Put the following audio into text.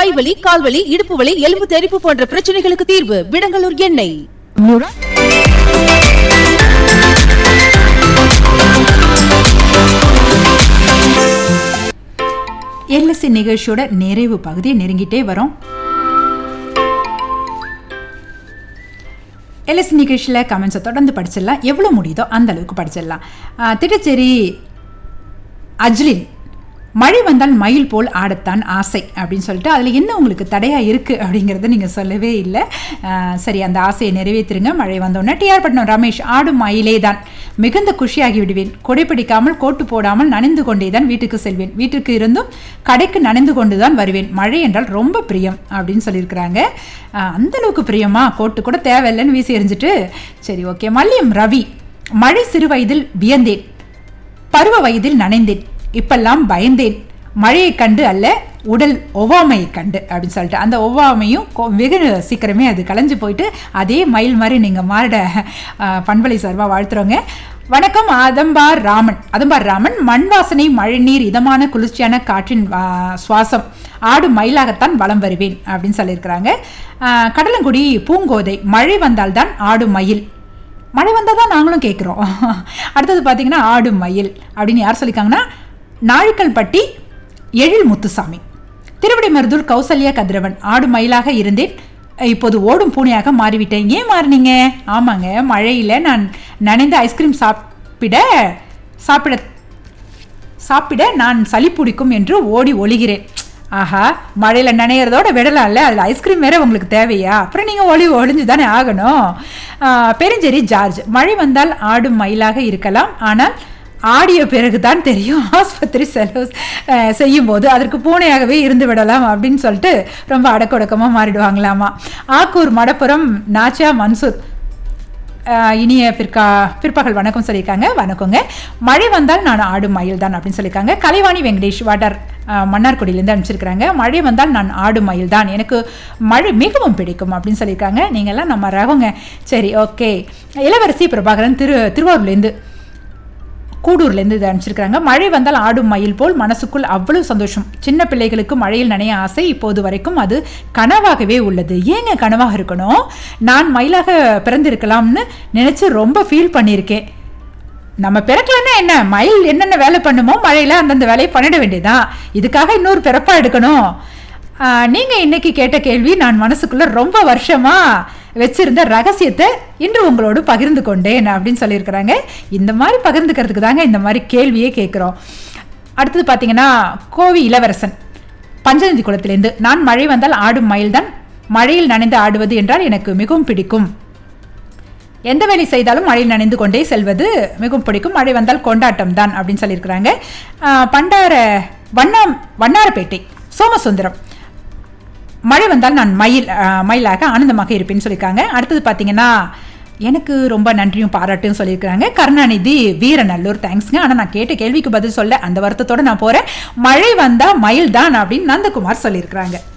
கைவலி கால்வலி இடுப்பு வலி எலும்பு தெறிப்பு போன்ற பிரச்சனைகளுக்கு தீர்வு விடங்கலூர் எண்ணெய் எல்எஸ்சி நிகழ்ச்சியோட நிறைவு பகுதியை நெருங்கிட்டே வரோம் எல்எஸ்சி நிகழ்ச்சியில் கமெண்ட்ஸை தொடர்ந்து படிச்சிடலாம் எவ்வளோ முடியுதோ அந்த அளவுக்கு படிச்சிடலாம் ஆஹ், திட்டச்சேரி அஜ்லின் மழை வந்தால் மயில் போல் ஆடத்தான் ஆசை அப்படின்னு சொல்லிட்டு அதில் என்ன உங்களுக்கு தடையாக இருக்குது அப்படிங்கிறத நீங்கள் சொல்லவே இல்லை ஆஹ், சரி அந்த ஆசையை நிறைவேற்றுருங்க மழை வந்தோடனே டிஆர் பட்னம் ரமேஷ் ஆடும் மயிலே தான் மிகுந்த குஷியாகி விடுவேன் கொடைப்பிடிக்காமல் கோட்டு போடாமல் நனைந்து கொண்டே தான் வீட்டுக்கு செல்வேன் வீட்டுக்கு இருந்தும் கடைக்கு நனைந்து கொண்டு தான் வருவேன் மழை என்றால் ரொம்ப பிரியம் அப்படின்னு சொல்லியிருக்கிறாங்க ஆஹ், அந்த அளவுக்கு பிரியமா கோட்டு கூட தேவையில்லைன்னு வீசி எறிஞ்சிட்டு சரி ஓகே மல்லியம் ரவி மழை சிறு வயதில் வியந்தேன் பருவ வயதில் நனைந்தேன் இப்பெல்லாம் பயந்தேன் மழையை கண்டு அல்ல உடல் ஒவ்வாமையை கண்டு அப்படின்னு சொல்லிட்டு அந்த ஒவ்வாமையும் கொ- வெகு சீக்கிரமே அது கலைஞ்சு போயிட்டு அதே மயில் மாதிரி நீங்கள் மாறிட அஹ், பண்பலை சார்பாக வாழ்த்துறோங்க வணக்கம் அதம்பார் ராமன் அதம்பார் ராமன் மண் வாசனை மழைநீர் இதமான குளிர்ச்சியான காற்றின் வா- சுவாசம் ஆடு மயிலாகத்தான் வலம் வருவேன் அப்படின்னு சொல்லியிருக்கிறாங்க அஹ், கடலங்குடி பூங்கோதை மழை வந்தால்தான் ஆடு மயில் மழை வந்தால் தான் நாங்களும் கேட்குறோம் அடுத்தது பார்த்தீங்கன்னா ஆடு மயில் அப்படின்னு யார் சொல்லியிருக்காங்கன்னா நாழிக்கல்பட்டி எழில் முத்துசாமி திருவிடைமருதூர் கௌசல்யா கதிரவன் ஆடு மயிலாக இருந்தேன் இப்போது ஓடும் பூனையாக மாறிவிட்டேன் ஏன் மாறினீங்க ஆமாங்க மழையில் நான் நனைந்த ஐஸ்கிரீம் சாப்பிட சாப்பிட சாப்பிட நான் சளி பிடிக்கும் என்று ஓடி ஒளிகிறேன் ஆஹா மழையில் நனையிறதோட விடலாம்ல அதில் ஐஸ்கிரீம் வேற உங்களுக்கு தேவையா அப்புறம் நீங்கள் ஒளி ஒளிஞ்சு தானே ஆகணும் ஆஹ், பெருஞ்சேரி ஜார்ஜ் மழை வந்தால் ஆடும் மயிலாக இருக்கலாம் ஆனால் ஆடிய பிறகு தான் தெரியும் ஆஸ்பத்திரி செலவு அஹ், செய்யும்போது அதற்கு பூனையாகவே இருந்து விடலாம் அப்படின்னு சொல்லிட்டு ரொம்ப அடக்கொடக்கமாக மாறிடுவாங்களாமா ஆக்கூர் மடப்புறம் நாச்சா மன்சூர் ஆஹ் இனிய பிற்கா பிற்பகல் வணக்கம் சொல்லியிருக்காங்க வணக்கங்க மழை வந்தால் நான் ஆடும் மயில் தான் அப்படின்னு சொல்லியிருக்காங்க கலைவாணி வெங்கடேஷ் வாட்டர் ஆஹ் மன்னார்குடியிலேருந்து அனுப்பிச்சிருக்கிறாங்க மழை வந்தால் நான் ஆடும் மயில் தான் எனக்கு மழை மிகவும் பிடிக்கும் அப்படின்னு சொல்லியிருக்காங்க நீங்கள்லாம் நம்ம ரகங்க சரி ஓகே இளவரசி பிரபாகரன் திரு திருவாரூர்லேருந்து கூடூர்லேருந்து இதை அனுப்பிச்சிருக்காங்க மழை வந்தால் ஆடும் மயில் போல் மனசுக்குள் அவ்வளவு சந்தோஷம் சின்ன பிள்ளைகளுக்கு மழையில் நனைய ஆசை இப்போது வரைக்கும் அது கனவாகவே உள்ளது ஏங்க கனவாக இருக்கணும் நான் மயிலாக பிறந்திருக்கலாம்னு நினச்சி ரொம்ப ஃபீல் பண்ணியிருக்கேன் நம்ம பிறக்கலன்னா என்ன மயில் என்னென்ன வேலை பண்ணுமோ மழையில் அந்தந்த வேலையை பண்ணிட வேண்டியதான் இதுக்காக இன்னொரு பிறப்பா எடுக்கணும் ஆஹ், நீங்க இன்னைக்கு கேட்ட கேள்வி நான் மனசுக்குள்ள ரொம்ப வருஷமா வச்சிருந்த ரகசியத்தை இன்று உங்களோடு பகிர்ந்து கொண்டேன் அப்படின்னு சொல்லியிருக்கிறாங்க இந்த மாதிரி பகிர்ந்துக்கிறதுக்கு தாங்க இந்த மாதிரி கேள்வியே கேட்குறோம் அடுத்தது பார்த்தீங்கன்னா கோவி இளவரசன் பஞ்சநதி குளத்திலேருந்து நான் மழை வந்தால் ஆடும் மயில்தான் மழையில் நனைந்து ஆடுவது என்றால் எனக்கு மிகவும் பிடிக்கும் எந்த வேலை செய்தாலும் மழையில் நனைந்து கொண்டே செல்வது மிகவும் பிடிக்கும் மழை வந்தால் கொண்டாட்டம் தான் அப்படின்னு சொல்லியிருக்கிறாங்க ஆஹ் பண்டார வண்ணாம் வண்ணாரப்பேட்டை சோமசுந்தரம் மழை வந்தால் நான் மயில் ஆஹ் மயிலாக ஆனந்தமாக இருப்பேன்னு சொல்லியிருக்காங்க அடுத்தது பார்த்தீங்கன்னா எனக்கு ரொம்ப நன்றியும் பாராட்டும் சொல்லியிருக்கிறாங்க கருணாநிதி வீரநல்லூர் தேங்க்ஸ்ங்க ஆனால் நான் கேட்ட கேள்விக்கு பதில் சொல்ல அந்த வருத்தத்தோட நான் போகிறேன் மழை வந்தால் மயில் தான் அப்படின்னு நந்தகுமார் சொல்லியிருக்கிறாங்க